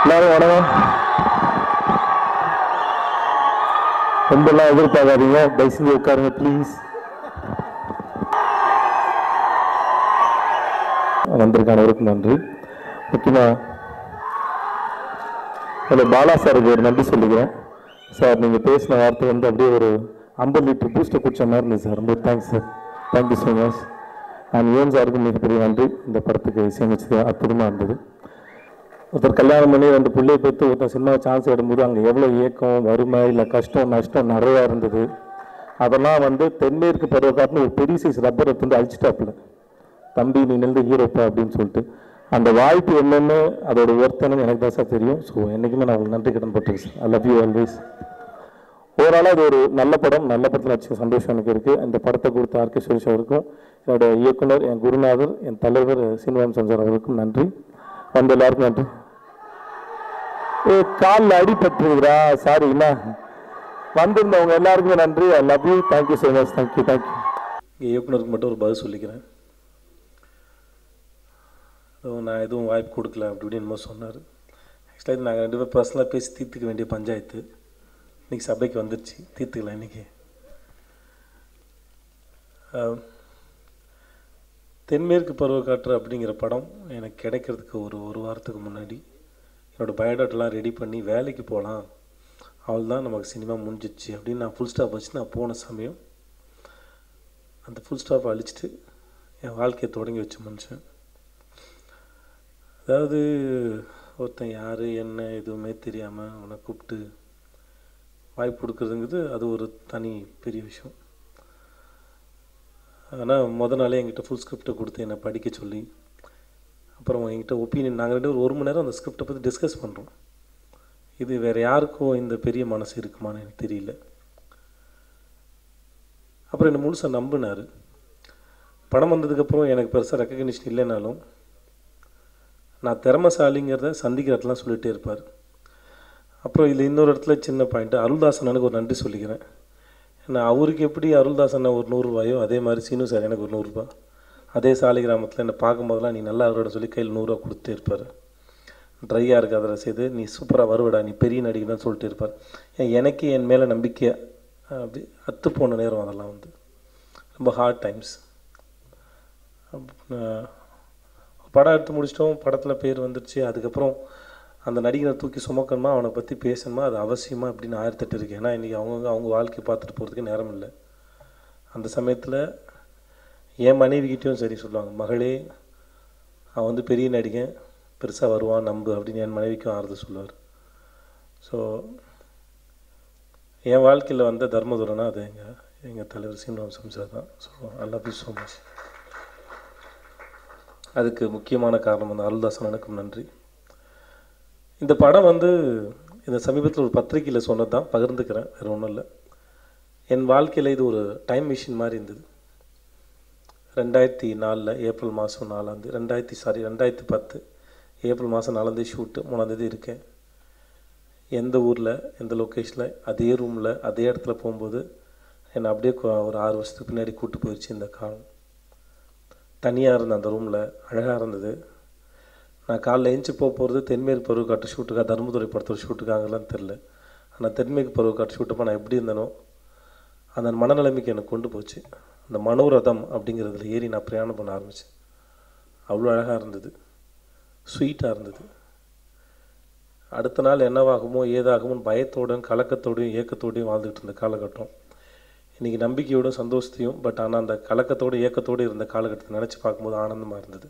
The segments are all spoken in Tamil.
எல்லாரும் வணக்கம் ரொம்பலாம் எதிர்பார்க்காதீங்க தயவு செஞ்சு உட்காருங்க ப்ளீஸ் வந்திருக்க அனைவருக்கும் நன்றி முக்கியமாக அதில் பாலா சாருக்கு ஒரு நன்றி சொல்லிக்கிறேன் சார் நீங்கள் பேசின வார்த்தை வந்து அப்படியே ஒரு ஐம்பது லிட்டர் பூஸ்டர் குடிச்ச மாதிரி இருந்துச்சு சார் ரொம்ப thanks sir thank you so much and Yuvan சாருக்கு மிகப்பெரிய நன்றி இந்த படத்துக்கு இசையமைச்சது அற்புதமாக இருந்தது ஒருத்தர் கல்யாணம் பண்ணி ரெண்டு பிள்ளையை பெற்று ஒருத்தர் சினிமா சான்ஸ் எடுக்கும்போது அங்கே எவ்வளோ ஏக்கம் வறுமை இல்லை கஷ்டம் நஷ்டம் நிறையா இருந்தது அதெல்லாம் வந்து தென்மேற்கு பருவக்காட்டுன்னு ஒரு பெரிய சைஸ் ரப்பர் எடுத்து வந்து அழிச்சிட்டாப்புல தம்பி நீ நெல்து ஹீரோப்பா அப்படின்னு சொல்லிட்டு அந்த வாய்ப்பு என்னன்னு அதோட ஒர்த்தனு எனக்கு தான் சார் தெரியும் ஸோ என்றைக்குமே நான் உங்களுக்கு நன்றி கடன் பட்டிருக்கேன் sir I love you always ஓவராலாக இது ஒரு நல்ல படம் நல்ல படத்தில் வச்சு சந்தோஷம் எனக்கு இருக்குது இந்த படத்தை கொடுத்த ஆர்கே சுரேஷ் அவருக்கும் என்னோட இயக்குனர் என் குருநாதர் என் தலைவர் சீனிவாசன் சஞ்சர் அவருக்கும் நன்றி வந்த எல்லாருக்கும் நன்றி ஏ காலில் அடிபட்டுருக்குறா சாரி என்ன வந்திருந்தவங்க எல்லாருக்குமே நன்றி I love you thank you so much thank you thank you இங்கே இயக்குனருக்கு மட்டும் ஒரு பதில் சொல்லிக்கிறேன் ஓ, நான் எதுவும் வாய்ப்பு கொடுக்கல அப்படி இப்படின்னு என்னமோ சொன்னார் ஆக்சுவலாக இது நாங்கள் ரெண்டு பேரும் பர்சனலாக பேசி தீர்த்துக்க வேண்டிய பஞ்சாயத்து இன்னைக்கு சபைக்கு வந்துருச்சு தீர்த்துக்கலாம் இன்னைக்கு ஆஹ், தென்மேற்கு பருவக்காற்று அப்படிங்கிற படம் எனக்கு கிடைக்கிறதுக்கு ஒரு ஒரு வாரத்துக்கு முன்னாடி என்னோடய பயோடாட்டெல்லாம் ரெடி பண்ணி வேலைக்கு போகலாம் அவள் தான் நமக்கு சினிமா முடிஞ்சிச்சு அப்படின்னு நான் ஃபுல் ஸ்டாப் வச்சு நான் போன சமயம் அந்த ஃபுல் ஸ்டாப் அழிச்சிட்டு என் வாழ்க்கையை தொடங்கி வச்ச மனுஷன் அதாவது ஒருத்தன் யார் என்ன எதுவுமே தெரியாமல் அவனை கூப்பிட்டு வாய்ப்பு கொடுக்குறதுங்கிறது அது ஒரு தனி பெரிய விஷயம் ஆனால் முத நாளே என்கிட்ட ஃபுல் ஸ்கிரிப்டை கொடுத்து என்னை படிக்க சொல்லி அப்புறம் என்கிட்ட ஒப்பீனியன் நாங்கள் ரெண்டு பேரும் ஒரு மணி நேரம் அந்த ஸ்கிரிப்டை பற்றி டிஸ்கஸ் பண்ணுறோம் இது வேறு யாருக்கும் இந்த பெரிய மனசு இருக்குமான்னு எனக்கு தெரியல அப்புறம் என்னை முழுசாக நம்பினார் படம் வந்ததுக்கப்புறம் எனக்கு பெருசாக ரெக்கக்னிஷன் இல்லைனாலும் நான் திறமசாலிங்கிறத சந்திக்கிற இடத்துலாம் சொல்லிகிட்டே இருப்பார் அப்புறம் இதில் இன்னொரு இடத்துல சின்ன பாயிண்ட்டு அருள்தாசன் எனக்கு ஒரு நன்றி சொல்லிக்கிறேன் ஏன்னா அவருக்கு எப்படி அருள்தாசன் ஒரு நூறுரூவாயோ அதே மாதிரி சீனு சார் எனக்கு ஒரு நூறுரூபா அதே சாலை கிராமத்தில் என்னை பார்க்கும்போதெல்லாம் நீ நல்லா அவரோட சொல்லி கையில் நூறுரூவா கொடுத்துட்டே இருப்பார் ட்ரையாக இருக்க அதில் செய்து நீ சூப்பராக வருவடா நீ பெரிய நடிகை தான் சொல்லிட்டு இருப்பார் ஏன் எனக்கு என் மேலே நம்பிக்கை அப்படி அத்து போன நேரம் அதெல்லாம் வந்து ரொம்ப ஹார்ட் டைம்ஸ் படம் எடுத்து முடிச்சிட்டோம் படத்தில் பேர் வந்துருச்சு அதுக்கப்புறம் அந்த நடிகரை தூக்கி சுமக்கணுமா அவனை பற்றி பேசணுமா அது அவசியமா அப்படின்னு ஆயிரத்தெட்டு இருக்கு ஏன்னா இன்றைக்கி அவங்க அவங்க வாழ்க்கையை பார்த்துட்டு போகிறதுக்கு நேரம் இல்லை அந்த சமயத்தில் என் மனைவிக்கிட்டேயும் சரி சொல்லுவாங்க மகளே அவன் வந்து பெரிய நடிகன் பெருசாக வருவான் நம்பு அப்படின்னு என் மனைவிக்கும் ஆறுதல் சொல்லுவார் ஸோ என் வாழ்க்கையில் வந்த தர்மதுரனா அது எங்கள் எங்கள் தலைவர் சீனிவாசம் சார் தான் so I love you so much அதுக்கு முக்கியமான காரணம் வந்து அருள்தாசன் எனக்கும் நன்றி இந்த படம் வந்து இந்த சமீபத்தில் ஒரு பத்திரிக்கையில் சொன்னது தான் பகிர்ந்துக்கிறேன் வேறு ஒன்றும் இல்லை என் வாழ்க்கையில் இது ஒரு டைம் மிஷின் மாதிரி இருந்தது ரெண்டாயிரத்தி நாலில் ஏப்ரல் மாதம் நாலாந்தேதி ரெண்டாயிரத்தி சாரி ரெண்டாயிரத்தி பத்து ஏப்ரல் மாதம் நாலாந்தேதி ஷூட்டு மூணாந்தேதி இருக்கேன் எந்த ஊரில் எந்த லொக்கேஷனில் அதே ரூமில் அதே இடத்துல போகும்போது என்னை அப்படியே கொ- ஒரு ஆறு வருஷத்துக்கு பின்னாடி கூட்டு போயிடுச்சு இந்த காலம் தனியாக இருந்த அந்த ரூமில் அழகாக இருந்தது நான் காலைல எழுந்துச்சி போக போகிறது தென்மேற்கு பருவக்காட்டு ஷூட்டுக்காக தர்மதுரை படத்தோட ஷூட்டுக்காகலாம் தெரில ஆனால் தென்மேற்கு பருவக்காட்டு ஷூட்டப்போ நான் எப்படி இருந்தேனோ அந்த மனநிலைமைக்கு எனக்கு கொண்டு போச்சு அந்த மனோரதம் அப்படிங்கிறதுல ஏறி நான் பிரயாணம் பண்ண ஆரம்பித்தேன் அவ்வளோ அழகாக இருந்தது ஸ்வீட்டாக இருந்தது அடுத்த நாள் என்னவாகுமோ ஏதாகுமோன்னு பயத்தோடும் கலக்கத்தோடையும் ஏக்கத்தோடையும் வாழ்ந்துக்கிட்டு இருந்த காலகட்டம் இன்றைக்கி நம்பிக்கையோடும் சந்தோஷத்தையும் பட் ஆனால் அந்த கலக்கத்தோடு ஏக்கத்தோடு இருந்த காலகட்டத்தை நினச்சி பார்க்கும்போது ஆனந்தமாக இருந்தது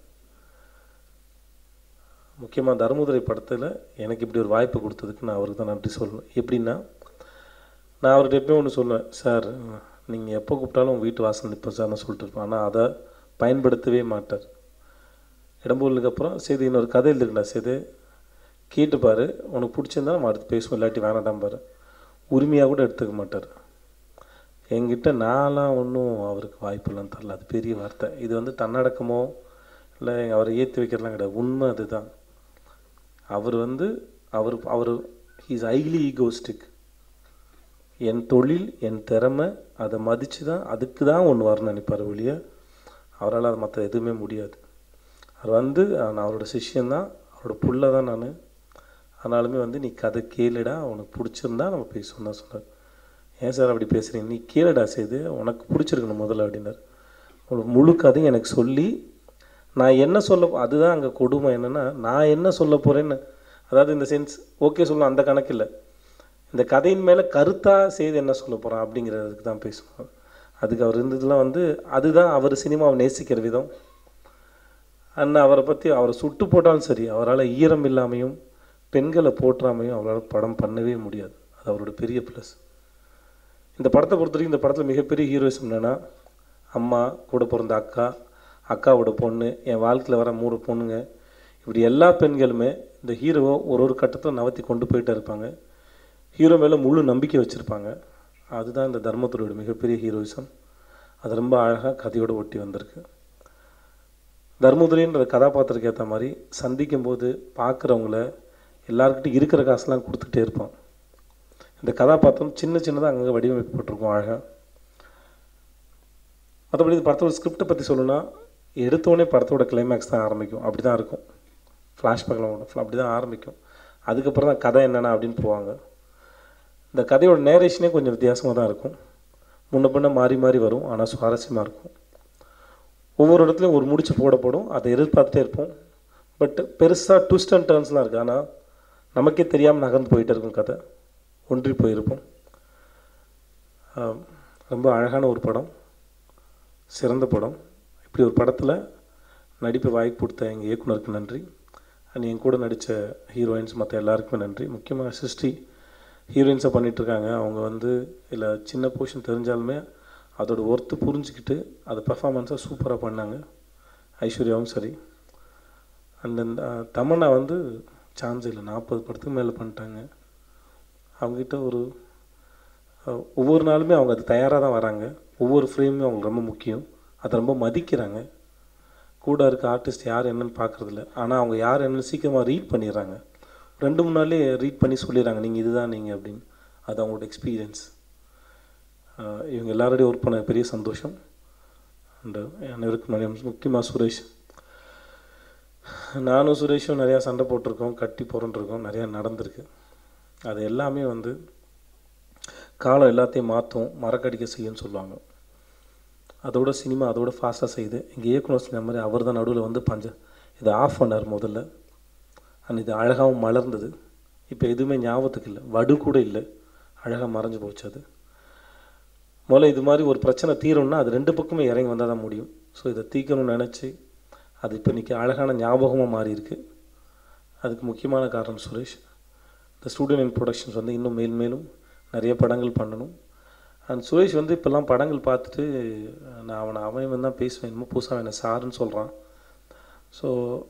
முக்கியமாக தர்மதுரை படத்தில் எனக்கு இப்படி ஒரு வாய்ப்பு கொடுத்ததுக்கு நான் அவருக்கு தான் நன்றி சொல்லணும் எப்படின்னா நான் அவர்கிட்ட எப்பயும் ஒன்று சொல்லுவேன் சார் நீங்கள் எப்போ கூப்பிட்டாலும் உங்கள் வீட்டு வாசல் நிற்பேன் சார்னு சொல்லிட்டு இருப்பேன் ஆனால் அதை பயன்படுத்தவே மாட்டார் இடம்பூருக்கு அப்புறம் சரி இன்னொரு கதை எழுதுக்கண்டா சரி கேட்டுப்பார் உனக்கு பிடிச்சிருந்தா நம்ம அடுத்து பேசுவோம் இல்லாட்டி வேணாடாம் பாரு உரிமையாக கூட எடுத்துக்க மாட்டார் என்கிட்ட நான்லாம் ஒன்றும் அவருக்கு வாய்ப்பெல்லாம் தரல அது பெரிய வார்த்தை இது வந்து தன்னடக்கமோ இல்லை அவரை ஏற்றி வைக்கிறதுலாம் கிடையாது உண்மை அதுதான் அவர் வந்து அவர் அவர் ஹீஸ் ஹைலி ஈகோஸ்டிக் என் தொழில் என் திறமை அதை மதித்து தான் அதுக்கு தான் ஒன்று வரணும்னு நினைப்பார் ஒழிய அவரால் அது மற்ற எதுவுமே முடியாது அவர் வந்து நான் அவரோட சிஷ்யன்தான் அவரோட புள்ள தான் நான் ஆனாலுமே வந்து நீ கதை கேளுடா உனக்கு பிடிச்சிருந்தா நம்ம பேசுவோம் தான் சொன்னார் ஏன் சார் அப்படி பேசுகிறீங்க நீ கேளுடா செய்து உனக்கு பிடிச்சிருக்கணும் முதல்ல அப்படின்னார் ஒரு முழு கதையும் எனக்கு சொல்லி நான் என்ன சொல்ல அதுதான் அங்கே கொடுமை என்னென்னா நான் என்ன சொல்ல போகிறேன்னு அதாவது இந்த சென்ஸ் ஓகே சொல்லலாம் அந்த கணக்கு இல்லை இந்த கதையின் மேலே கருத்தாக செய்து என்ன சொல்ல போகிறான் அப்படிங்கிறதுக்கு தான் பேசுவார் அதுக்கு அவர் இருந்ததுலாம் வந்து அதுதான் அவர் சினிமாவை நேசிக்கிற விதம் அண்ணா அவரை பற்றி அவரை சுட்டு போட்டாலும் சரி அவரால் ஈரம் இல்லாமையும் பெண்களை போற்றாமையும் அவரால் படம் பண்ணவே முடியாது அது அவரோட பெரிய ப்ளஸ் இந்த படத்தை பொறுத்த வரைக்கும் இந்த படத்தில் மிகப்பெரிய ஹீரோயிசம் என்னென்னா அம்மா கூட பிறந்த அக்கா அக்காவோட பொண்ணு என் வாழ்க்கையில் வர மூணு பொண்ணுங்க இப்படி எல்லா பெண்களுமே இந்த ஹீரோவை ஒரு ஒரு கட்டத்தில் நவத்தி கொண்டு போயிட்டே இருப்பாங்க ஹீரோ மேலே முழு நம்பிக்கை வச்சுருப்பாங்க அதுதான் இந்த தர்மத்துறையோட மிகப்பெரிய ஹீரோயிசம் அது ரொம்ப அழகாக கதையோடு ஒட்டி வந்திருக்கு தர்மதுரைன்ற கதாபாத்திரத்துக்கு ஏற்ற மாதிரி சந்திக்கும் போது பார்க்குறவங்கள எல்லாருக்கிட்டையும் இருக்கிற காசுலாம் கொடுத்துக்கிட்டே இருப்பான் இந்த கதாபாத்திரம் சின்ன சின்னதாக அங்கங்கே வடிவமைக்கப்பட்டிருக்கும் அழகாக மற்றபடி இந்த படத்தோட ஸ்கிரிப்டை பற்றி சொல்லணும்னா எடுத்தோடனே படத்தோட கிளைமேக்ஸ் தான் ஆரம்பிக்கும் அப்படி தான் இருக்கும் ஃப்ளாஷ்பேக்கில் அப்படி தான் ஆரம்பிக்கும் அதுக்கப்புறம் தான் கதை என்னென்ன அப்படின்னு போவாங்க இந்த கதையோட நேரேஷனே கொஞ்சம் வித்தியாசமாக தான் இருக்கும் முன்ன பின்ன மாறி மாறி வரும் ஆனால் சுவாரஸ்யமாக இருக்கும் ஒவ்வொரு இடத்துலையும் ஒரு முடிச்சு போடப்படும் அதை எதிர்பார்த்துட்டே இருப்போம் பட் பெருசாக ட்விஸ்ட் அண்ட் டர்ன்ஸ்லாம் இருக்குது ஆனால் நமக்கே தெரியாமல் நகர்ந்து போயிட்டே இருக்கும் கதை ஒன்றி போயிருப்போம் ஆம், ரொம்ப அழகான ஒரு படம் சிறந்த படம் இப்படி ஒரு படத்தில் நடிப்பு வாய்ப்பு கொடுத்த எங்கள் இயக்குனருக்கு நன்றி அண்ட் என் கூட நடித்த ஹீரோயின்ஸ் மற்ற எல்லாருக்குமே நன்றி முக்கியமாக சிருஷ்டி ஹீரோயின்ஸாக பண்ணிகிட்ருக்காங்க அவங்க வந்து இல்லை சின்ன போர்ஷன் தெரிஞ்சாலுமே அதோட ஒர்த்து புரிஞ்சுக்கிட்டு அதை பெர்ஃபார்மன்ஸாக சூப்பராக பண்ணாங்க ஐஸ்வர்யாவும் சரி அண்ட் அந்த தமன்னா வந்து சான்ஸ் இல்லை நாற்பது படத்துக்கு மேலே பண்ணிட்டாங்க அவங்ககிட்ட ஒரு அஹ், ஒவ்வொரு நாளுமே அவங்க அது தயாராக தான் வராங்க ஒவ்வொரு ஃப்ரேமுமே அவங்களுக்கு ரொம்ப முக்கியம் அதை ரொம்ப மதிக்கிறாங்க கூட இருக்க ஆர்டிஸ்ட் யார் என்னன்னு பார்க்குறதில்ல ஆனால் அவங்க யார் என்னன்னு சீக்கிரமாக ரீட் பண்ணிடுறாங்க ரெண்டு மூணு நாள்லேயே ரீட் பண்ணி சொல்லிடுறாங்க நீங்கள் இதுதான் நீங்கள் அப்படின்னு அது அவங்களோட எக்ஸ்பீரியன்ஸ் இவங்க எல்லாரோடையும் ஒர்க் பண்ண பெரிய சந்தோஷம் அண்டு அனைவருக்கும் நிறைய முக்கியமாக சுரேஷ் நானும் சுரேஷும் நிறையா சண்டை போட்டிருக்கோம் கட்டி புரண்டிருக்கோம் நிறையா நடந்திருக்கு அது எல்லாமே வந்து காலம் எல்லாத்தையும் மாற்றும் மறக்கடிக்க செய்யும்னு சொல்லுவாங்க அதோட சினிமா அதோட ஃபாஸ்ட்டாக செய்யுது எங்கள் இயக்குனர் சொன்ன மாதிரி அவர் தான் நடுவில் வந்து பஞ்ச இதை ஆஃப் பண்ணார் முதல்ல அண்ட் இது அழகாகவும் மலர்ந்தது இப்போ எதுவுமே ஞாபகத்துக்கு இல்லை வடு கூட இல்லை அழகாக மறைஞ்சு போச்சு அது முதல்ல இது மாதிரி ஒரு பிரச்சனை தீரணும்னா அது ரெண்டு பக்கமே இறங்கி வந்தால் தான் முடியும் ஸோ இதை தீர்க்கணும்னு நினச்சி அது இப்போ இன்றைக்கி அழகான ஞாபகமாக மாறி இருக்கு அதுக்கு முக்கியமான காரணம் சுரேஷ் இந்த ஸ்டூடியோ இன் ப்ரொடக்ஷன்ஸ் வந்து இன்னும் மேல் மேலும் நிறைய படங்கள் பண்ணணும் அண்ட் சுரேஷ் வந்து இப்போல்லாம் படங்கள் பார்த்துட்டு நான் அவனை அவன் இவன் தான் பேசுவேன் இன்னமும் புதுசாக என்ன சாருன்னு சொல்கிறான் ஸோ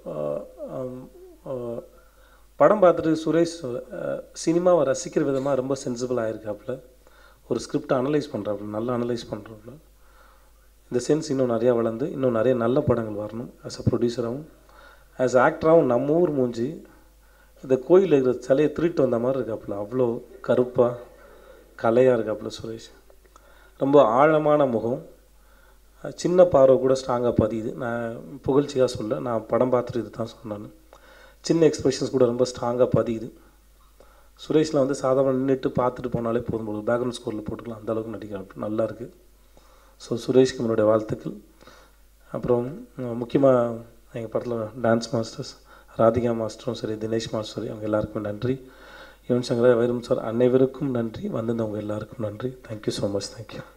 படம் பார்த்துட்டு சுரேஷ் அஹ், சினிமாவை ரசிக்கிற விதமாக ரொம்ப சென்சிபிள் ஆகிருக்காப்புல ஒரு ஸ்கிரிப்டை அனலைஸ் பண்ணுறாப்புல நல்லா அனலைஸ் பண்ணுறாப்புல இந்த சென்ஸ் இன்னும் நிறையா வளர்ந்து இன்னும் நிறைய நல்ல படங்கள் வரணும் ஆஸ் அ ப்ரொடியூசராகவும் ஆஸ் ஆக்டராகவும் நம்ம ஊர் மூஞ்சி இந்த கோயிலில் இருக்கிற சிலையை திருட்டு வந்த மாதிரி இருக்காப்புல அவ்வளோ கருப்பாக கலையாக இருக்காப்புல சுரேஷ் ரொம்ப ஆழமான முகம் அஹ் சின்ன பார்வை கூட ஸ்ட்ராங்காக பதியுது நான் புகழ்ச்சியாக சொல்ல நான் படம் பார்த்துட்டு இது தான் சொன்னேன் சின்ன எக்ஸ்பிரஷன்ஸ் கூட ரொம்ப ஸ்ட்ராங்காக பதியுது சுரேஷில் வந்து சாதாரண நின்றுட்டு பார்த்துட்டு போனாலே போதும் போது பேக்ரவுண்ட் ஸ்கோரில் போட்டுக்கலாம் அந்த அளவுக்கு நடிக்கிறார் நல்லா இருக்குது ஸோ சுரேஷ்க்கு என்னுடைய வாழ்த்துக்கள் அப்புறம் முக்கியமாக எங்கள் படத்தில் டான்ஸ் மாஸ்டர்ஸ் ராதிகா மாஸ்டரும் சரி தினேஷ் மாஸ்டர் சரி அவங்க எல்லாருக்கும் நன்றி யுவன் சங்கர வைரம் சார் அனைவருக்கும் நன்றி வந்திருந்தவங்க எல்லாருக்கும் நன்றி தேங்க்யூ ஸோ மச் தேங்க்யூ